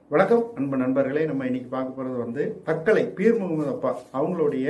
வணக்கம் அன்பு நண்பர்களே நம்ம இன்னைக்கு பார்க்க போகிறது வந்து தக்கலை பீர் முகமது அப்பா அவங்களுடைய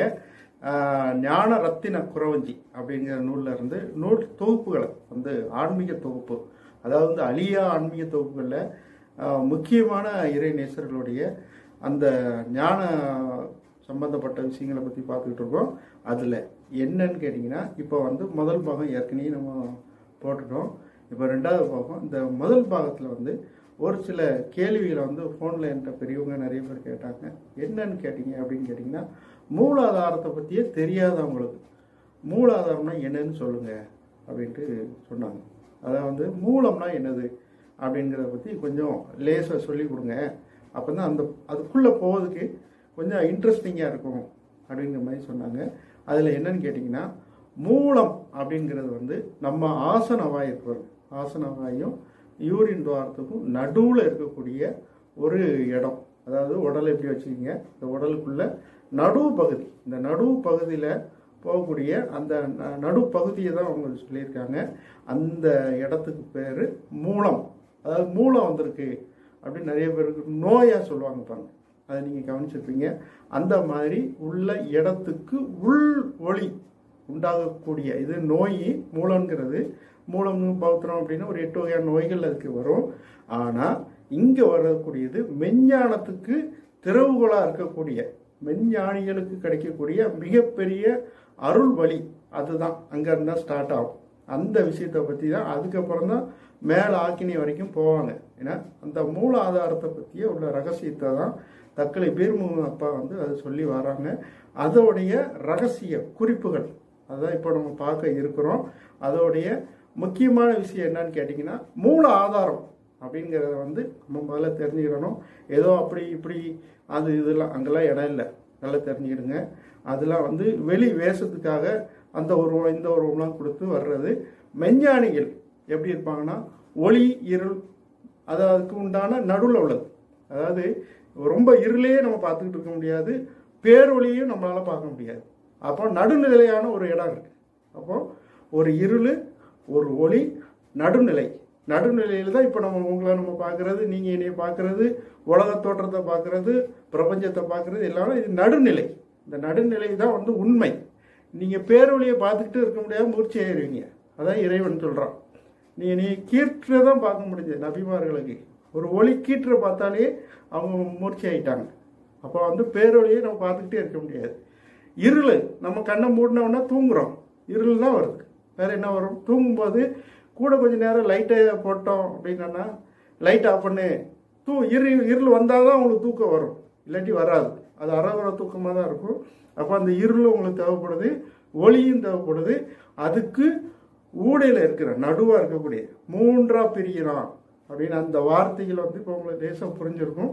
ஆஹ், ஞான ரத்தின குறவஞ்சி அப்படிங்கிற நூல்ல இருந்து நூல் தொகுப்புகளை வந்து ஆன்மீக தொகுப்பு அதாவது வந்து அழியா ஆன்மீக தொகுப்புகளில் ஆஹ், முக்கியமான இறை நேசர்களுடைய அந்த ஞான சம்பந்தப்பட்ட விஷயங்களை பற்றி பார்த்துக்கிட்டு இருக்கோம் அதில் என்னன்னு கேட்டிங்கன்னா இப்போ வந்து முதல் பாகம் ஏற்கனவே நம்ம போட்டுட்டோம் இப்போ ரெண்டாவது பாகம் இந்த முதல் பாகத்தில் வந்து ஒரு சில கேள்விகளை வந்து ஃபோனில் என்கிட்ட பெரியவங்க நிறைய பேர் கேட்டாங்க என்னன்னு கேட்டிங்க அப்படின்னு கேட்டிங்கன்னா மூலாதாரத்தை பற்றியே தெரியாதவங்களுக்கு மூலாதாரம்னா என்னன்னு சொல்லுங்கள் அப்படின்ட்டு சொன்னாங்க அதாவது வந்து மூலம்னா என்னது அப்படிங்கிறத பற்றி கொஞ்சம் லேசாக சொல்லி கொடுங்க அப்போ தான் அந்த அதுக்குள்ளே போகிறதுக்கு கொஞ்சம் இன்ட்ரெஸ்டிங்காக இருக்கும் அப்படிங்கிற மாதிரி சொன்னாங்க அதில் என்னன்னு கேட்டிங்கன்னா மூலம் அப்படிங்கிறது வந்து நம்ம ஆசனவாய் இருக்கிறது ஆசனவாயும் யூரின் துவாரத்துக்கும் நடுவில் இருக்கக்கூடிய ஒரு இடம் அதாவது உடலை எப்படி வச்சுக்கிங்க இந்த உடலுக்குள்ள நடுவு பகுதி இந்த நடுவு பகுதியில் போகக்கூடிய அந்த ந- நடுப்பகுதியை தான் அவங்க சொல்லியிருக்காங்க அந்த இடத்துக்கு பேர் மூலம் அதாவது மூலம் வந்திருக்கு அப்படின்னு நிறைய பேருக்கு நோயாக சொல்லுவாங்க பாருங்க அதை நீங்கள் கவனிச்சிருப்பீங்க அந்த மாதிரி உள்ள இடத்துக்கு உள் ஒளி உண்டாகக்கூடிய இது நோய் மூலங்கிறது மூலம்னு பௌத்திரம் அப்படின்னா ஒரு எட்டு வகையான நோய்கள் அதுக்கு வரும் ஆனால் இங்கே வரக்கூடியது மெஞ்ஞானத்துக்கு திறவுகோலாக இருக்கக்கூடிய மெஞ்ஞானிகளுக்கு கிடைக்கக்கூடிய மிகப்பெரிய அருள் வழி அதுதான் அங்கே இருந்தால் ஸ்டார்ட் ஆகும் அந்த விஷயத்தை பற்றி தான் அதுக்கப்புறம் தான் மேலே ஆக்கினி வரைக்கும் போவாங்க ஏன்னா அந்த மூல ஆதாரத்தை பற்றிய உள்ள ரகசியத்தை தான் தக்கலை பீர்முக அப்பா வந்து அது சொல்லி வராங்க அதோடைய ரகசிய குறிப்புகள் அதான் இப்போ நம்ம பார்க்க இருக்கிறோம் அதோடைய முக்கியமான விஷயம் என்னன்னு கேட்டிங்கன்னா மூல ஆதாரம் அப்படிங்கிறத வந்து நம்ம முதல்ல தெரிஞ்சுக்கிடணும் ஏதோ அப்படி இப்படி அது இதெல்லாம் அங்கெல்லாம் இடம் இல்லை நல்லா தெரிஞ்சுக்கிடுங்க அதெல்லாம் வந்து வெளி வேஷத்துக்காக அந்த உருவம் இந்த உருவம்லாம் கொடுத்து வர்றது மெஞ்ஞானிகள் எப்படி இருப்பாங்கன்னா ஒளி இருள் அது அதுக்கு உண்டான நடுவில் உள்ளது அதாவது ரொம்ப இருளையே நம்ம பார்த்துக்கிட்டு இருக்க முடியாது பேரொளியும் நம்மளால் பார்க்க முடியாது அப்போ நடுநிலையான ஒரு இடம் இருக்கு அப்போ ஒரு இருள் ஒரு ஒளி நடுநிலை நடுநிலையில் தான் இப்போ நம்ம உங்களை நம்ம பார்க்குறது நீங்கள் என்னைய பார்க்குறது உலக தோற்றத்தை பார்க்குறது பிரபஞ்சத்தை பார்க்குறது எல்லாமே இது நடுநிலை இந்த நடுநிலை தான் வந்து உண்மை நீங்கள் பேரொழியை பார்த்துக்கிட்டு இருக்க முடியாம மூர்ச்சி ஆயிருவீங்க அதான் இறைவன் சொல்கிறான் நீ நீ கீற்றை தான் பார்க்க முடிஞ்சது நபிமார்களுக்கு ஒரு ஒளி கீற்றை பார்த்தாலே அவங்க மூர்ச்சி ஆயிட்டாங்க அப்போ வந்து பேரொழியை நம்ம பார்த்துக்கிட்டே இருக்க முடியாது இருள் நம்ம கண்ணை மூடினோன்னா தூங்குறோம் இருள் தான் வருது வேற என்ன வரும் தூங்கும்போது கூட கொஞ்ச நேரம் லைட்டை போட்டோம் அப்படின்னா லைட் ஆஃப் பண்ணு தூ இரு இருள் வந்தால் தான் உங்களுக்கு தூக்கம் வரும் இல்லாட்டி வராது அது அறகுற தூக்கமாக தான் இருக்கும் அப்போ அந்த இருள் உங்களுக்கு தேவைப்படுது ஒளியும் தேவைப்படுது அதுக்கு ஊடையில் இருக்கிற நடுவாக இருக்கக்கூடிய மூன்றா பிரிகிறான் அப்படின்னு அந்த வார்த்தைகள் வந்து இப்போ உங்களுக்கு தேசம் புரிஞ்சிருக்கும்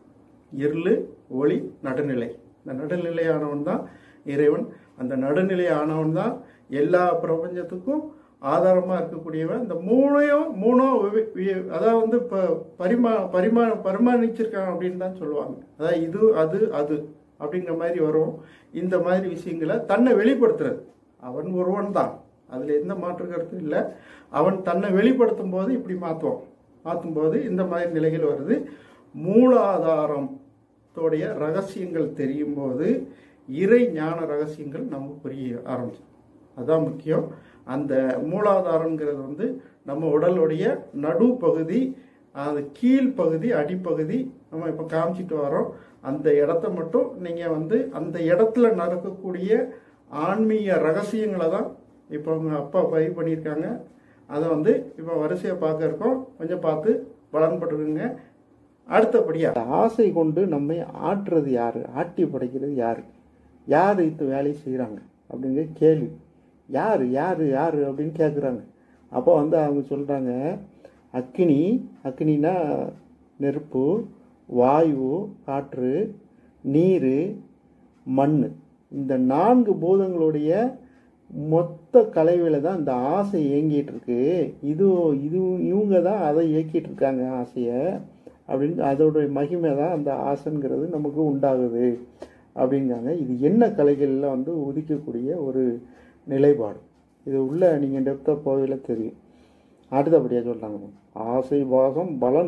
இருள் ஒளி நடுநிலை இந்த நடுநிலையானவன் தான் இறைவன் அந்த நடுநிலை ஆனவன் தான் எல்லா பிரபஞ்சத்துக்கும் ஆதாரமாக இருக்கக்கூடியவன் இந்த மூணையும் மூணும் வி- வி- அதாவது வந்து இப்போ பரிமா பரிமா பரிமாணிச்சிருக்கான் அப்படின்னு தான் சொல்லுவாங்க அதாவது இது அது அது அப்படிங்கிற மாதிரி வரும் இந்த மாதிரி விஷயங்களை தன்னை வெளிப்படுத்துறது அவன் ஒருவன் தான் அதில் எந்த மாற்று கருத்தும் இல்லை அவன் தன்னை வெளிப்படுத்தும் போது இப்படி மாற்றுவான் மாற்றும் போது இந்த மாதிரி நிலைகள் வருது மூலாதாரத்தோடைய ரகசியங்கள் தெரியும் போது இறை ஞான ரகசியங்கள் நமக்கு புரிய ஆரம்பிச்சு அதுதான் முக்கியம் அந்த மூலாதாரங்கிறது வந்து நம்ம உடலுடைய நடுப்பகுதி அந்த கீழ்ப்பகுதி அடிப்பகுதி நம்ம இப்போ காமிச்சிட்டு வரோம் அந்த இடத்த மட்டும் நீங்கள் வந்து அந்த இடத்துல நடக்கக்கூடிய ஆன்மீக ரகசியங்களை தான் இப்போ அவங்க அப்பா பதிவு பண்ணியிருக்காங்க அதை வந்து இப்போ வரிசையை பார்க்க இருக்கோம் கொஞ்சம் பார்த்து பலன்பட்டுருங்க அடுத்தபடியாக ஆசை கொண்டு நம்மை ஆற்றுறது யாரு ஆட்டி படைக்கிறது யாரு யார் இந்த வேலையை செய்கிறாங்க அப்படிங்கிற கேள்வி யார் யார் யார் அப்படின்னு கேட்குறாங்க அப்போ வந்து அவங்க சொல்கிறாங்க அக்கினி அக்கினினா நெருப்பு வாயு காற்று நீர் மண் இந்த நான்கு பூதங்களுடைய மொத்த கலவையில தான் இந்த ஆசை இயங்கிட்டு இருக்கு இது இது இவங்க தான் அதை இயக்கிட்டு இருக்காங்க ஆசையை அப்படின்னு அதோடைய மகிமை தான் அந்த ஆசைங்கிறது நமக்கு உண்டாகுது அப்படிங்காங்க இது என்ன கலைகளில் வந்து உதிக்கக்கூடிய ஒரு நிலைப்பாடு இது உள்ள நீங்கள் டெப்த்தாக போகையில் தெரியும் அடுத்தபடியாக சொல்கிறாங்க ஆசை பாகம் பலன்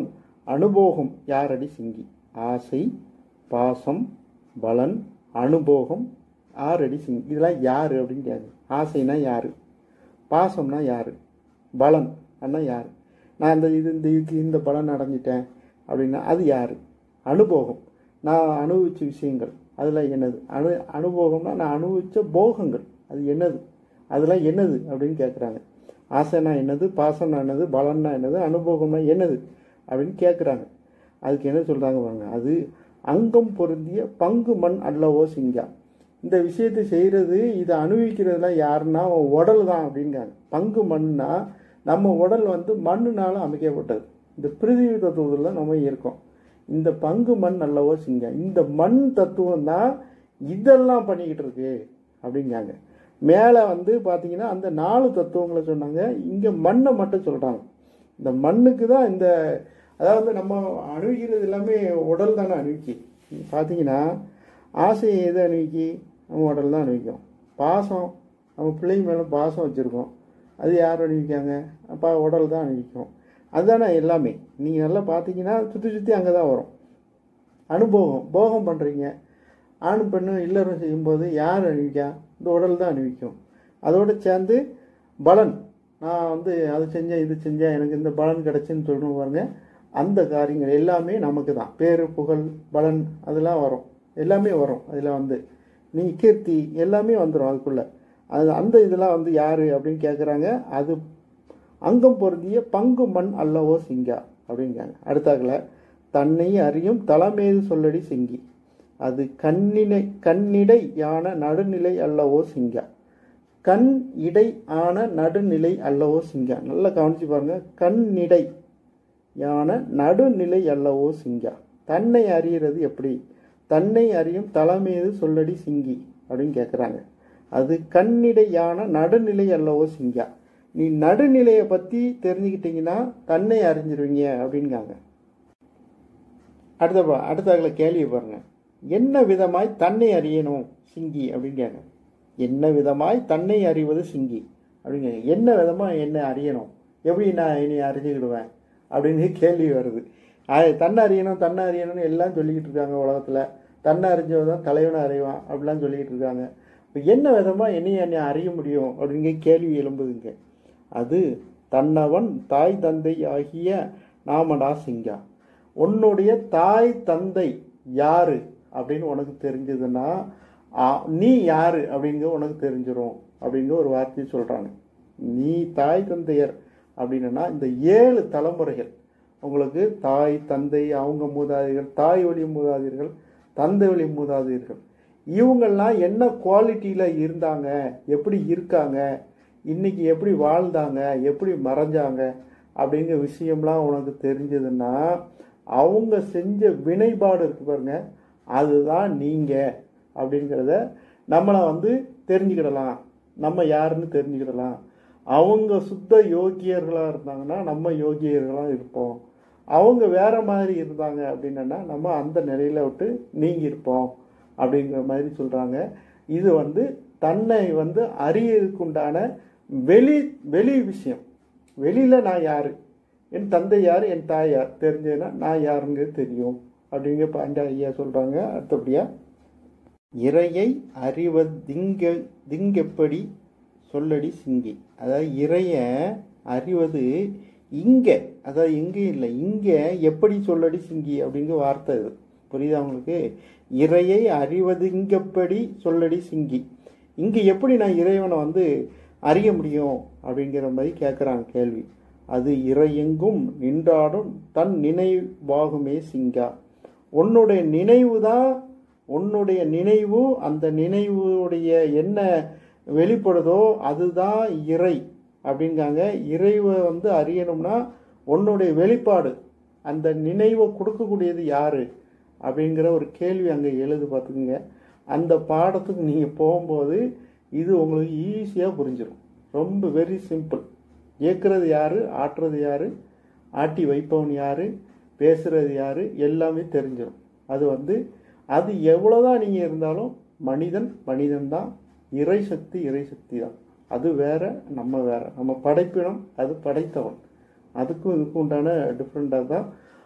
அனுபோகம் யாரடி சிங்கி ஆசை பாசம் பலன் அனுபோகம் ஆறடி சிங்கி இதெல்லாம் யாரு அப்படின்னு கேட்குது ஆசைனா யாரு பாசம்னா யாரு பலன் அண்ணா யாரு நான் இந்த இது இந்த இதுக்கு இந்த பலன் அடைஞ்சிட்டேன் அப்படின்னா அது யாரு அனுபோகம் நான் அனுபவிச்ச விஷயங்கள் அதில் என்னது அனு அனுபோகம்னா நான் அனுபவிச்ச போகங்கள் அது என்னது அதெல்லாம் என்னது அப்படின்னு கேட்குறாங்க ஆசைனா என்னது பாசம்னா என்னது பலன்னா என்னது அனுபவம்னா என்னது அப்படின்னு கேட்குறாங்க அதுக்கு என்ன சொல்கிறாங்க பாருங்க அது அங்கம் பொருந்திய பங்கு மண் அல்லவோ சிங்கா இந்த விஷயத்தை செய்கிறது இதை அனுபவிக்கிறதுலாம் யாருன்னா அவன் உடல் தான் அப்படிங்காங்க பங்கு மண்னா நம்ம உடல் வந்து மண்ணுனால அமைக்கப்பட்டது இந்த பிரிதிவி தத்துவத்தில் நம்ம இருக்கோம் இந்த பங்கு மண் அல்லவோ சிங்கம் இந்த மண் தத்துவம் தான் இதெல்லாம் பண்ணிக்கிட்டு இருக்கு அப்படிங்காங்க மேலே வந்து பார்த்தீங்கன்னா அந்த நாலு தத்துவங்களை சொன்னாங்க இங்கே மண்ணை மட்டும் சொல்கிறாங்க இந்த மண்ணுக்கு தான் இந்த அதாவது நம்ம அணுகிறது எல்லாமே உடல் தானே அணுவிக்கி பார்த்தீங்கன்னா ஆசையை எது அணுவிக்கி நம்ம உடல் தான் அணுவிக்கும் பாசம் நம்ம பிள்ளைங்க மேலே பாசம் வச்சுருக்கோம் அது யார் அணிவிக்காங்க அப்பா உடல் தான் அணிவிக்கும் அதுதானே எல்லாமே நீங்கள் நல்லா பார்த்தீங்கன்னா சுற்றி சுற்றி அங்கே தான் வரும் அனுபவம் போகம் பண்ணுறீங்க ஆண் பெண்ணும் இல்லறம் செய்யும்போது யார் அணிவிக்கா இந்த உடல் தான் அணிவிக்கும் அதோடு சேர்ந்து பலன் நான் வந்து அது செஞ்சேன் இது செஞ்சேன் எனக்கு இந்த பலன் கிடச்சின்னு சொல்லணும் பாருங்க அந்த காரியங்கள் எல்லாமே நமக்கு தான் பேர் புகழ் பலன் அதெல்லாம் வரும் எல்லாமே வரும் அதில் வந்து நீ கீர்த்தி எல்லாமே வந்துடும் அதுக்குள்ளே அது அந்த இதெல்லாம் வந்து யார் அப்படின்னு கேட்குறாங்க அது அங்கம் பொருந்திய பங்கு மண் அல்லவோ சிங்கா அப்படிங்காங்க அடுத்தாக்கில் தன்னை அறியும் தலைமேது சொல்லடி சிங்கி அது கண்ணினை கண்ணிடை யான நடுநிலை அல்லவோ சிங்கா கண் இடை ஆன நடுநிலை அல்லவோ சிங்கா நல்லா கவனிச்சு பாருங்க கண்ணிடை யான நடுநிலை அல்லவோ சிங்கா தன்னை அறியறது எப்படி தன்னை அறியும் தலைமீது சொல்லடி சிங்கி அப்படின்னு கேட்குறாங்க அது கண்ணிடையான நடுநிலை அல்லவோ சிங்கா நீ நடுநிலையை பற்றி தெரிஞ்சுக்கிட்டீங்கன்னா தன்னை அறிஞ்சிருவீங்க அப்படிங்காங்க அடுத்த பா- அடுத்த கேள்வி பாருங்க என்ன விதமாய் தன்னை அறியணும் சிங்கி அப்படின்னு கேட்க என்ன விதமாய் தன்னை அறிவது சிங்கி அப்படிங்க என்ன விதமாக என்ன அறியணும் எப்படி நான் இனி அறிஞ்சுக்கிடுவேன் அப்படின்னு கேள்வி வருது அது தன்னை அறியணும் தன்னை அறியணும்னு எல்லாம் சொல்லிக்கிட்டு இருக்காங்க உலகத்தில் தன்னை அறிஞ்சவன் தான் தலைவனை அறிவான் அப்படிலாம் சொல்லிக்கிட்டு இருக்காங்க இப்போ என்ன விதமாக என்னைய என்னை அறிய முடியும் அப்படிங்க கேள்வி எழும்புதுங்க அது தன்னவன் தாய் தந்தை ஆகிய நாமடா சிங்கா உன்னுடைய தாய் தந்தை யாரு அப்படின்னு உனக்கு தெரிஞ்சதுன்னா ஆ, நீ யாரு அப்படிங்க உனக்கு தெரிஞ்சிரும் அப்படிங்க ஒரு வார்த்தையை சொல்றாங்க நீ தாய் தந்தையர் அப்படின்னா இந்த ஏழு தலைமுறைகள் உங்களுக்கு தாய் தந்தை அவங்க மூதாதையர்கள் தாய் வழி மூதாதையர்கள் தந்தை வழி மூதாதையர்கள் இவங்கெல்லாம் என்ன குவாலிட்டியில் இருந்தாங்க எப்படி இருக்காங்க இன்னைக்கு எப்படி வாழ்ந்தாங்க எப்படி மறைஞ்சாங்க அப்படிங்கிற விஷயம்லாம் உனக்கு தெரிஞ்சதுன்னா அவங்க செஞ்ச வினைபாடு இருக்கு பாருங்க அதுதான் நீங்கள் அப்படிங்கிறத நம்மளை வந்து தெரிஞ்சுக்கிடலாம் நம்ம யாருன்னு தெரிஞ்சுக்கிடலாம் அவங்க சுத்த யோகியர்களாக இருந்தாங்கன்னா நம்ம யோகியர்களாக இருப்போம் அவங்க வேற மாதிரி இருந்தாங்க அப்படின்னா நம்ம அந்த நிலையில விட்டு நீங்கி இருப்போம் அப்படிங்கிற மாதிரி சொல்றாங்க இது வந்து தன்னை வந்து அறியறதுக்கு உண்டான வெளி வெளி விஷயம் வெளியில நான் யாரு என் தந்தை யார் என் தாய் யார் தெரிஞ்சதுன்னா நான் யாருங்கிறது தெரியும் அப்படிங்கிற பாண்டா ஐயா சொல்றாங்க அடுத்தபடியா இறையை அறிவதிங்க திங்கெப்படி சொல்லடி சிங்கி அதாவது இறைய அறிவது இங்கே அதாவது இங்கே இல்லை இங்கே எப்படி சொல்லடி சிங்கி அப்படிங்கிற வார்த்தை இது புரியுதா உங்களுக்கு இறையை அறிவதுங்கப்படி சொல்லடி சிங்கி இங்கே எப்படி நான் இறைவனை வந்து அறிய முடியும் அப்படிங்கிற மாதிரி கேட்குறாங்க கேள்வி அது இறையெங்கும் நின்றாடும் தன் நினைவாகுமே சிங்கா உன்னுடைய நினைவு தான் உன்னுடைய நினைவு அந்த நினைவுடைய என்ன வெளிப்படுதோ அதுதான் இறை அப்படிங்காங்க இறைவை வந்து அறியணும்னா உன்னுடைய வெளிப்பாடு அந்த நினைவை கொடுக்கக்கூடியது யாரு அப்படிங்கிற ஒரு கேள்வி அங்கே எழுது பார்த்துக்குங்க அந்த பாடத்துக்கு நீங்கள் போகும்போது இது உங்களுக்கு ஈஸியாக புரிஞ்சிடும் ரொம்ப வெரி சிம்பிள் இயக்குறது யாரு ஆட்டுறது யாரு ஆட்டி வைப்பவன் யாரு பேசுறது யாரு எல்லாமே தெரிஞ்சிடும் அது வந்து அது எவ்வளோதான் நீங்கள் இருந்தாலும் மனிதன் மனிதன் தான் இறை சக்தி இறை சக்தி தான் அது வேற நம்ம வேற நம்ம படைப்பினம் அது படைத்தவன் அதுக்கும் இதுக்கும் உண்டான டிஃப்ரெண்டாக தான்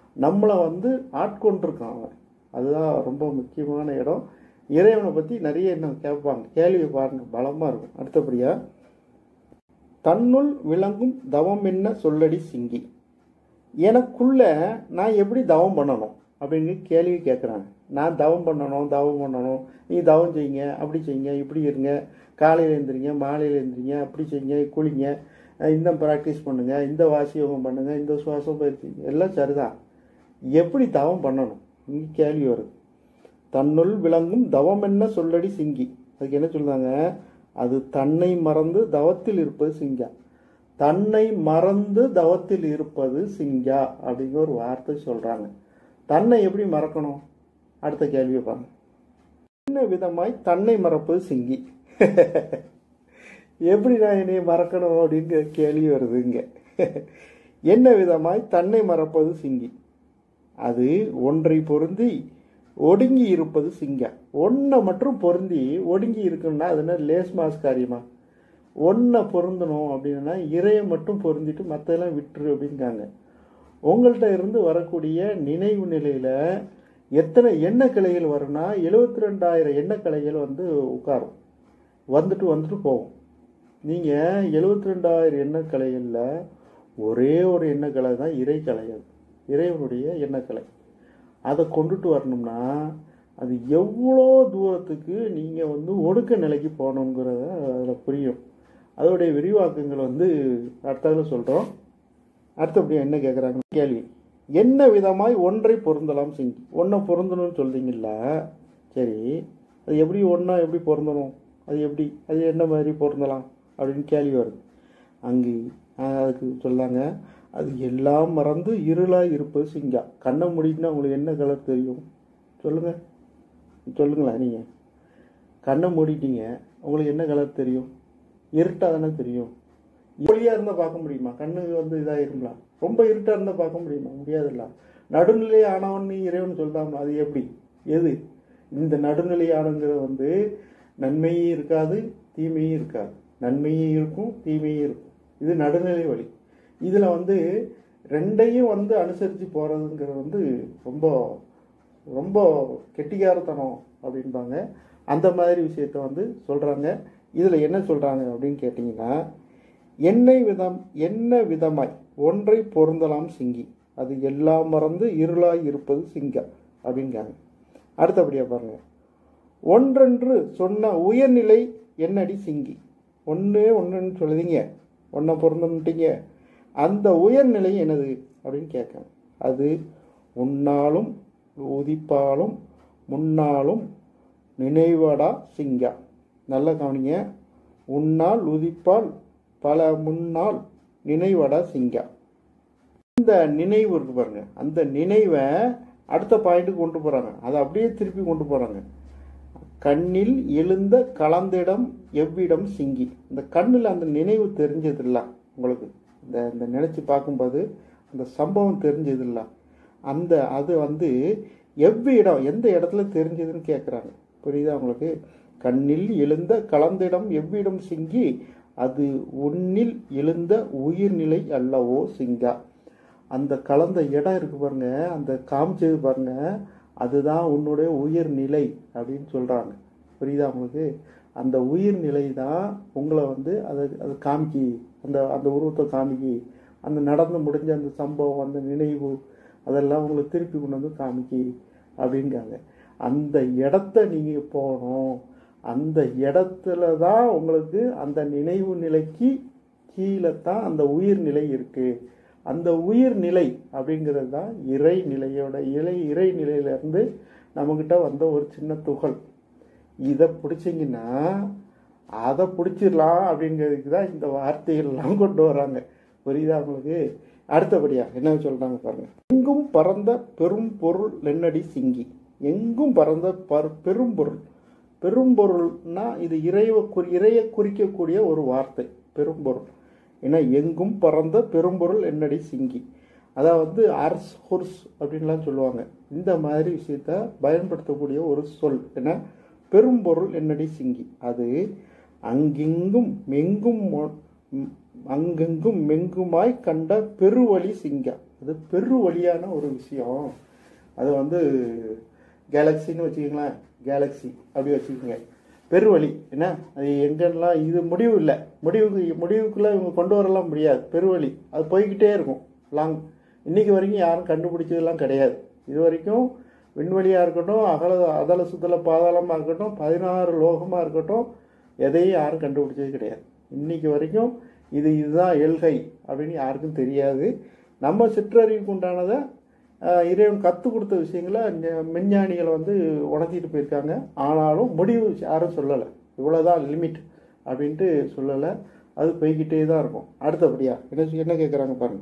நம்மளை வந்து ஆட்கொண்டிருக்கான் அவன் அதுதான் ரொம்ப முக்கியமான இடம் இறைவனை பற்றி நிறைய இன்னும் கேட்பாங்க கேள்வி பாருங்க பலமாக இருக்கும் அடுத்தபடியாக தன்னுள் விளங்கும் தவம் என்ன சொல்லடி சிங்கி எனக்குள்ள நான் எப்படி தவம் பண்ணணும் அப்படின்னு கேள்வி கேட்குறாங்க நான் தவம் பண்ணணும் தவம் பண்ணணும் நீ தவம் செய்யுங்க அப்படி செய்யுங்க இப்படி இருங்க காலையில் எழுந்திரிங்க மாலையில் எழுந்திரிங்க அப்படி செய்யுங்க குளிங்க அஹ் இந்த ப்ராக்டிஸ் பண்ணுங்க இந்த வாசியோகம் பண்ணுங்க இந்த சுவாசம் பயிற்சி எல்லாம் சரிதான் எப்படி தவம் பண்ணணும் இங்கே கேள்வி வருது தன்னுள் விளங்கும் தவம் என்ன சொல்லடி சிங்கி அதுக்கு என்ன சொல்றாங்க அது தன்னை மறந்து தவத்தில் இருப்பது சிங்கா தன்னை மறந்து தவத்தில் இருப்பது சிங்கா அப்படிங்கிற ஒரு வார்த்தை சொல்றாங்க தன்னை எப்படி மறக்கணும் அடுத்த கேள்வியை பாருங்க என்ன விதமாய் தன்னை மறப்பது சிங்கி எப்படி நான் என்னை மறக்கணும் அப்படிங்கிற கேள்வி வருது இங்க என்ன விதமாய் தன்னை மறப்பது சிங்கி அது ஒன்றை பொருந்தி ஒடுங்கி இருப்பது சிங்கம் ஒன்றை மட்டும் பொருந்தி ஒடுங்கி இருக்குன்னா அது என்ன லேஸ் மாஸ் காரியமா ஒன்றை பொருந்தணும் அப்படின்னா இறையை மட்டும் பொருந்திட்டு மற்றதெல்லாம் விட்டுரு அப்படிங்காங்க உங்கள்கிட்ட இருந்து வரக்கூடிய நினைவு நிலையில் எத்தனை எண்ணெய் கிளைகள் வரும்னா எழுபத்தி ரெண்டாயிரம் எண்ணெய் கிளைகள் வந்து உட்காரும் வந்துட்டு வந்துட்டு போகும் நீங்கள் எழுபத்தி ரெண்டாயிரம் எண்ணெய் கலைகளில் ஒரே ஒரு எண்ணெய் கலை தான் இறை கலை அது இறைவனுடைய எண்ணெய் கலை அதை கொண்டுட்டு வரணும்னா அது எவ்வளோ தூரத்துக்கு நீங்கள் வந்து ஒடுக்க நிலைக்கு போகணுங்கிறத அதில் புரியும் அதோடைய விரிவாக்கங்கள் வந்து அடுத்ததுல சொல்கிறோம் அடுத்தபடியாக என்ன கேட்குறாங்க கேள்வி என்ன விதமாய் ஒன்றை பொருந்தலாம் சிங்கி ஒன்றை பொருந்தணும்னு சொல்றீங்கல்ல சரி அது எப்படி ஒன்றா எப்படி பொருந்தணும் அது எப்படி அது என்ன மாதிரி பொருந்தலாம் அப்படின்னு கேள்வி வருது அங்கு ஆஹ், அதுக்கு சொல்லாங்க அது எல்லாம் மறந்து இருளாக இருப்பது சிங்கா கண்ணை மூடிட்டுனா உங்களுக்கு என்ன கலர் தெரியும் சொல்லுங்க சொல்லுங்களேன் நீங்கள் கண்ணை மூடிட்டீங்க உங்களுக்கு என்ன கலர் தெரியும் இருட்டாக தானே தெரியும் ஒளியாக இருந்தால் பார்க்க முடியுமா கண்ணு வந்து இதாகிருங்களா ரொம்ப இருட்டாக இருந்தால் பார்க்க முடியுமா முடியாதுல்ல நடுநிலை ஆனவன் நீ இறைவன் சொல்றாங்க அது எப்படி எது இந்த நடுநிலை ஆனங்கிறது வந்து நன்மையும் இருக்காது தீமையும் இருக்காது நன்மையும் இருக்கும் தீமையும் இருக்கும் இது நடுநிலை வழி இதில் வந்து ரெண்டையும் வந்து அனுசரித்து போகிறதுங்கிறது வந்து ரொம்ப ரொம்ப கெட்டிக்காரத்தனம் அப்படின்பாங்க அந்த மாதிரி விஷயத்த வந்து சொல்கிறாங்க இதில் என்ன சொல்கிறாங்க அப்படின்னு கேட்டிங்கன்னா என்னை விதம் என்ன விதமாய் ஒன்றை பொருந்தலாம் சிங்கி அது எல்லாம் மறந்து இருளாய் இருப்பது சிங்கம் அப்படிங்காங்க அடுத்தபடியாக பாருங்க ஒன்றென்று சொன்ன உயர்நிலை என்னடி சிங்கி ஒன்று ஒன்றுன்னு சொல்லுதீங்க ஒன்றை பொருந்தன்ட்டீங்க அந்த உயர்நிலை என்னது அப்படின்னு கேட்காங்க அது உன்னாலும் உதிப்பாலும் முன்னாலும் நினைவடா சிங்கா நல்லா கவனிங்க உன்னால் உதிப்பால் பல முன்னால் நினைவடா சிங்கா இந்த நினைவு இருக்கு பாருங்க அந்த நினைவை அடுத்த பாயிண்ட்டுக்கு கொண்டு போறாங்க அதை அப்படியே திருப்பி கொண்டு போறாங்க கண்ணில் எழுந்த கலந்திடம் எவ்விடம் சிங்கி இந்த கண்ணில் அந்த நினைவு தெரிஞ்சதில்ல உங்களுக்கு இந்த இந்த நினைச்சு பார்க்கும்போது அந்த சம்பவம் தெரிஞ்சதில்ல அந்த அது வந்து எவ்விடம் எந்த இடத்துல தெரிஞ்சதுன்னு கேட்குறாங்க புரியுதா உங்களுக்கு கண்ணில் எழுந்த கலந்திடம் எவ்விடம் சிங்கி அது உன்னில் எழுந்த உயிர்நிலை அல்லவோ சிங்கா அந்த கலந்த இடம் இருக்கு பாருங்க அந்த காமிச்சது பாருங்க அதுதான் உன்னுடைய உயிர்நிலை அப்படின்னு சொல்றாங்க புரியுதா உங்களுக்கு அந்த உயிர்நிலை தான் உங்களை வந்து அதை அது காமிக்கி அந்த அந்த உருவத்தை காமிக்கி அந்த நடந்து முடிஞ்ச அந்த சம்பவம் அந்த நினைவு அதெல்லாம் உங்களை திருப்பி கொண்டு வந்து காமிக்கி அப்படிங்காங்க அந்த இடத்த நீங்கள் போகணும் அந்த இடத்துல தான் உங்களுக்கு அந்த நினைவு நிலைக்கு கீழே தான் அந்த உயிர்நிலை இருக்கு அந்த உயிர்நிலை அப்படிங்கிறது தான் இறை நிலையோட இலை இறை நிலையிலேருந்து நம்மக்கிட்ட வந்த ஒரு சின்ன துகள் இதை பிடிச்சிங்கன்னா அதை பிடிச்சிடலாம் அப்படிங்கிறதுக்கு தான் இந்த வார்த்தைகள்லாம் கொண்டு வராங்க புரியுதா உங்களுக்கு அடுத்தபடியாக என்ன சொல்றாங்க பாருங்க எங்கும் பறந்த பெரும் பொருள் லென்னடி சிங்கி எங்கும் பறந்த பர் பெரும் பொருள் பெரும் பொருள்னா இது இறைவ குறி இறைய குறிக்கக்கூடிய ஒரு வார்த்தை பெரும்பொருள் ஏன்னா எங்கும் பறந்த பெரும்பொருள் என்னடி சிங்கி அதாவது அர்ஸ் ஹொர்ஸ் அப்படின்லாம் சொல்லுவாங்க இந்த மாதிரி விஷயத்த பயன்படுத்தக்கூடிய ஒரு சொல் ஏன்னா பெரும்பொருள் என்னடி சிங்கி அது அங்கெங்கும் மெங்கும் மொ- ம், அங்கெங்கும் மெங்குமாய் கண்ட பெருவழி சிங்கா அது பெரு வழியான ஒரு விஷயம் அது வந்து கேலக்சின்னு வச்சுக்கோங்களேன் கேலக்ஸி அப்படி வச்சுக்கோங்க பெருவழி என்ன அது எங்கெல்லாம் இது முடிவு இல்லை முடிவுக்கு முடிவுக்குள்ளே இவங்க கொண்டு வரலாம் முடியாது பெருவழி அது போய்கிட்டே இருக்கும் லாங் இன்னைக்கு வரைக்கும் யாரும் கண்டுபிடிச்சதெல்லாம் கிடையாது இது வரைக்கும் விண்வெளியாக இருக்கட்டும் அகல அதல சுத்தல பாதாளமாக இருக்கட்டும் பதினாறு லோகமாக இருக்கட்டும் எதையும் யாரும் கண்டுபிடிச்சது கிடையாது இன்னைக்கு வரைக்கும் இது இதுதான் எல்கை அப்படின்னு யாருக்கும் தெரியாது நம்ம சிற்றறிவுக்கு உண்டானதை ஆஹ், இறைவன் கற்றுக் கொடுத்த விஷயங்களை ஞ- விஞ்ஞானிகள் வந்து உணர்த்திட்டு போயிருக்காங்க ஆனாலும் முடிவு யாரும் சொல்லலை இவ்வளோதான் லிமிட் அப்படின்ட்டு சொல்லலை அது போய்கிட்டே தான் இருக்கும் அடுத்தபடியாக என்ன என்ன கேட்குறாங்க பாருங்க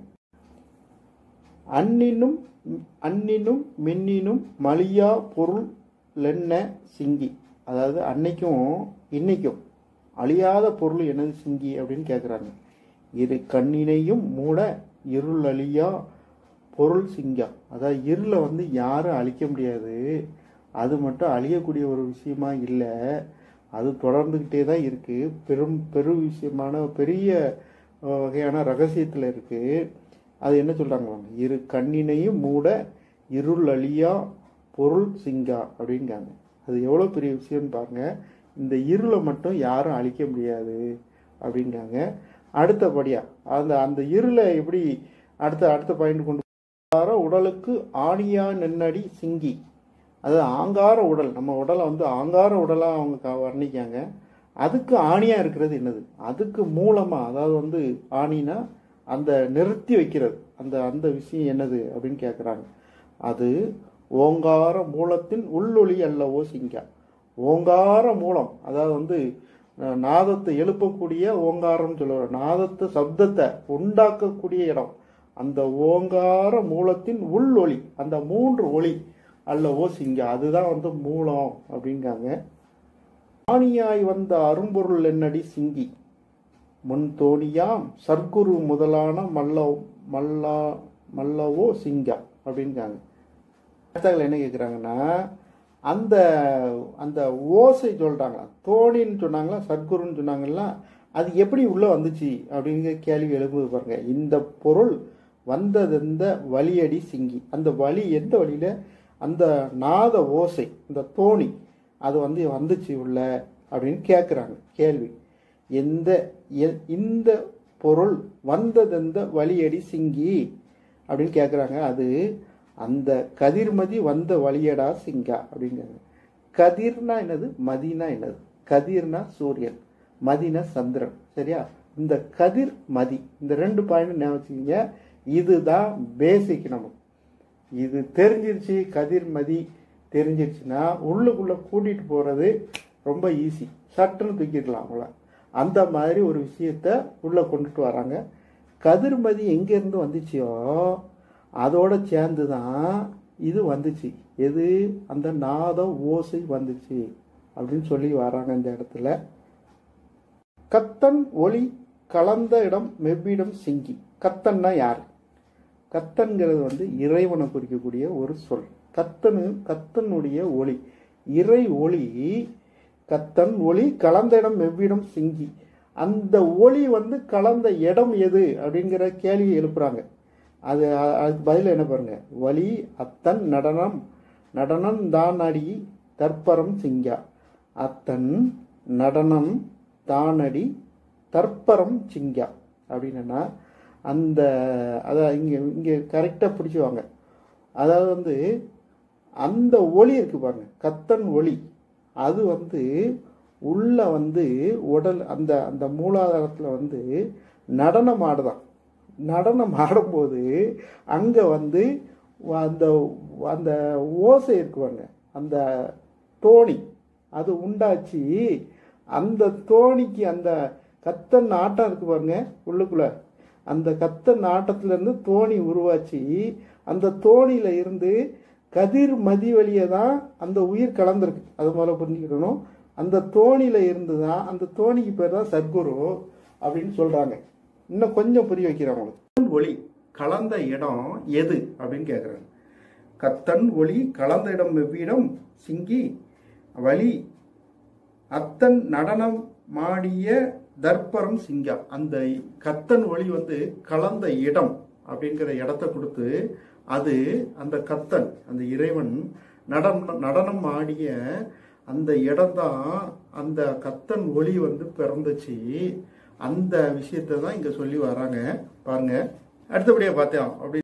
அன்னினும் அன்னினும் மின்னினும் மலியா பொருள் லென்ன சிங்கி அதாவது அன்னைக்கும் இன்னைக்கும் அழியாத பொருள் என்னது சிங்கி அப்படின்னு கேட்குறாங்க இரு கண்ணினையும் மூட இருள் அழியா பொருள் சிங்கா அதாவது இருளை வந்து யாரும் அழிக்க முடியாது அது மட்டும் அழியக்கூடிய ஒரு விஷயமா இல்லை அது தொடர்ந்துக்கிட்டே தான் இருக்குது பெரும் பெரு விஷயமான பெரிய அஹ், வகையான ரகசியத்தில் இருக்குது அது என்ன சொல்கிறாங்க வாங்க இரு கண்ணினையும் மூட இருள் அழியா பொருள் சிங்கா அப்படிங்காங்க அது எவ்வளோ பெரிய விஷயம்னு பாருங்க இந்த இருளை மட்டும் யாரும் அழிக்க முடியாது அப்படிங்காங்க அடுத்தபடியாக அந்த அந்த இருளை எப்படி அடுத்த அடுத்த பாயிண்ட் கொண்டு ஆங்கார உடலுக்கு ஆணியா நென்னடி சிங்கி அது ஆங்கார உடல் நம்ம உடலை வந்து ஆங்கார உடலாக அவங்க க- வர்ணிக்காங்க அதுக்கு ஆணியாக இருக்கிறது என்னது அதுக்கு மூலமாக அதாவது வந்து ஆணினா அந்த நிறுத்தி வைக்கிறது அந்த அந்த விஷயம் என்னது அப்படின்னு கேட்குறாங்க அது ஓங்கார மூலத்தின் உள்ளொளி அல்லவோ சிங்கா ஓங்கார மூலம் அதாவது வந்து அஹ், நாதத்தை எழுப்பக்கூடிய ஓங்காரம்னு சொல்லுவாங்க நாதத்தை சப்தத்தை உண்டாக்கக்கூடிய இடம் அந்த ஓங்கார மூலத்தின் உள் ஒளி அந்த மூன்று ஒளி அல்லவோ சிங்க அதுதான் வந்து மூலம் அப்படிங்காங்க ஆணியாய் வந்த அரும்பொருள் என்னடி சிங்கி முன் தோணியாம் சர்க்குரு முதலான மல்ல மல்லா மல்லவோ சிங்கா அப்படிங்காங்க அடுத்தவங்க என்ன கேட்குறாங்கன்னா அந்த அந்த ஓசை சொல்கிறாங்களா தோணின்னு சொன்னாங்களா சர்க்குருன்னு சொன்னாங்களா அது எப்படி உள்ளே வந்துச்சு அப்படிங்கிற கேள்வி எழுப்புது பாருங்க இந்த பொருள் வந்தது இந்த வழியடி சிங்கி அந்த வழி எந்த வழியில் அந்த நாத ஓசை இந்த தோணி அது வந்து வந்துச்சு உள்ள அப்படின்னு கேட்குறாங்க கேள்வி எந்த எ- இந்த பொருள் வந்ததெந்த வழியடி சிங்கி அப்படின்னு கேட்குறாங்க அது அந்த கதிர்மதி வந்த வழியடா சிங்கா அப்படிங்கிறாங்க கதிர்னா என்னது மதினா என்னது கதிர்னா சூரியன் மதினா சந்திரன் சரியா இந்த கதிர் மதி இந்த ரெண்டு பாயிண்ட் ஞாபகம் வச்சுக்கோங்க இதுதான் பேசிக் நமக்கு இது தெரிஞ்சிருச்சு கதிர் மதி தெரிஞ்சிருச்சுன்னா உள்ளுக்குள்ளே கூட்டிகிட்டு போகிறது ரொம்ப ஈஸி சட்டுன்னு தூக்கிடலாம் அவங்கள அந்த மாதிரி ஒரு விஷயத்த உள்ளே கொண்டுட்டு வராங்க கதிர்மதி எங்கேருந்து வந்துச்சோ அதோட சேர்ந்து தான் இது வந்துச்சு எது அந்த நாத ஓசை வந்துச்சு அப்படின்னு சொல்லி வராங்க இந்த இடத்துல கத்தன் ஒளி கலந்த இடம் மெவ்விடம் சிங்கி கத்தன்னா யார் கத்தன்கிறது வந்து இறைவனை குறிக்கக்கூடிய ஒரு சொல் கத்தனு கத்தனுடைய ஒளி இறை ஒளி கத்தன் ஒளி கலந்த இடம் எவ்விடம் சிங்கி அந்த ஒளி வந்து கலந்த இடம் எது அப்படிங்கிற கேள்வி எழுப்புறாங்க அது அ- அதுக்கு பதில் என்ன பாருங்க வலி அத்தன் நடனம் நடனம் தானடி தற்பரம் சிங்கா அத்தன் நடனம் தானடி தற்பரம் சிங்கா அப்படின்னா அந்த அதான் இங்கே இங்கே கரெக்டாக பிடிச்சுவாங்க அதாவது வந்து அந்த ஒளி இருக்கு பாருங்க கத்தன் ஒளி அது வந்து உள்ள வந்து உடல் அந்த அந்த மூலாதாரத்தில் வந்து நடனம் ஆடுதான் நடனம் ஆடும்போது அங்கே வந்து அந்த அந்த ஓசை இருக்கு பாருங்க அந்த தோணி அது உண்டாச்சு அந்த தோணிக்கு அந்த கத்தன் ஆட்டம் இருக்கு பாருங்க உள்ளுக்குள்ள அந்த கத்தன் ஆட்டத்திலேருந்து தோணி உருவாச்சு அந்த தோணியில இருந்து கதிர் மதி வழியே தான் அந்த உயிர் கலந்துருக்கு அது முதல்ல புரிஞ்சுக்கிடணும் அந்த தோணியில இருந்து தான் அந்த தோணிக்கு பேர் தான் சத்குரு அப்படின்னு சொல்றாங்க இன்னும் கொஞ்சம் புரிய வைக்கிறாங்க உங்களுக்கு ஒளி கலந்த இடம் எது அப்படின்னு கேட்குறாங்க கத்தன் ஒளி கலந்த இடம் எவ்விடம் சிங்கி வழி அத்தன் நடனம் மாடிய தர்ப்பரம் சிங்கா அந்த கத்தன் ஒளி வந்து கலந்த இடம் அப்படிங்கிற இடத்த கொடுத்து அது அந்த கத்தன் அந்த இறைவன் நடனம் நடனம் ஆடிய அந்த இடம்தான் அந்த கத்தன் ஒளி வந்து பிறந்துச்சு அந்த விஷயத்தை தான் இங்க சொல்லி வராங்க பாருங்க அடுத்தபடியா பார்த்தோம் அப்படி